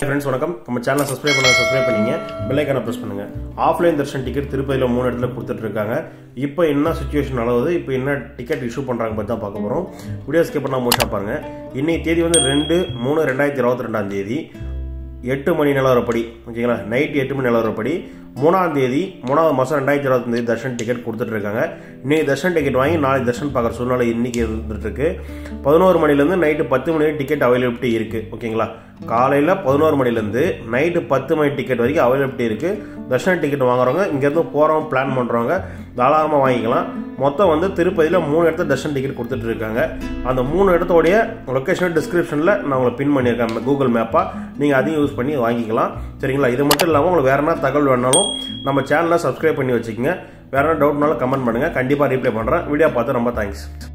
friends வணக்கம் நம்ம சேனலை சப்ஸ்கிரைப் பண்ண சப்ஸ்கிரைப் பண்ணீங்க பெல்லைக்கான ப்ரெஸ் பண்ணுங்க ஆஃப்லைன் தர்ஷன் டிக்கெட் திருப்பதியில் மூணு இடத்துல கொடுத்துட்டு இருக்காங்க இப்போ என்ன சுச்சுவேஷன் நடக்குது இப்போ என்ன டிக்கெட் இஷ்யூ பண்ணுறாங்க பற்றி தான் பார்க்க போகிறோம் வீடியோ ஸ்கிப் பண்ணால் மூஷா பாருங்க இன்னைக்கு தேதி வந்து ரெண்டு மூணு ரெண்டாயிரத்தி இருபத்தி ரெண்டாம் தேதி எட்டு மணி நிலவரப்படி ஓகேங்களா நைட் எட்டு மணி நிலவரப்படி மூணாம் தேதி மூணாவது மாதம் ரெண்டாயிரத்தி இருபத்தி தேதி தர்ஷன் டிக்கெட் கொடுத்துட்டு இருக்காங்க இன்னைக்கு தர்ஷன் டிக்கெட் வாங்கி நாளைக்கு தர்ஷன் பார்க்குற சூழ்நிலை இன்னைக்கு இருந்துட்டு இருக்கு பதினோரு மணிலேருந்து நைட்டு பத்து மணி டிக்கெட் அவைலபிலிட்டி இருக்கு ஓகேங்களா காலையில் பதினோரு மணிலேருந்து நைட்டு பத்து மணி டிக்கெட் வரைக்கும் அவைலபிலிட்டி இருக்கு தர்ஷன் டிக்கெட் வாங்குறவங்க இங்கேருந்து போகிறவங்க பிளான் பண்ணுறவங்க தாராளமாக வாங்கிக்கலாம் மொத்தம் வந்து திருப்பதியில் மூணு இடத்துல தர்ஷன் டிக்கெட் கொடுத்துட்டு இருக்காங்க அந்த மூணு இடத்தோடைய லொக்கேஷன் டிஸ்கிரிப்ஷனில் நான் உங்களை பின் பண்ணியிருக்கேன் கூகுள் மேப்பாக நீங்கள் அதையும் யூஸ் பண்ணி வாங்கிக்கலாம் சரிங்களா இது மட்டும் இல்லாமல் உங்களுக்கு வேறு என்ன தகவல் வேணாலும் நம்ம சேனலை சப்ஸ்கிரைப் பண்ணி வச்சுக்கோங்க வேறு என்ன டவுட்னாலும் கமெண்ட் பண்ணுங்கள் கண்டிப்பாக ரீப்ளை பண்ணுறேன் வீடியோ பார்த்து ரொம்ப தேங்க்ஸ்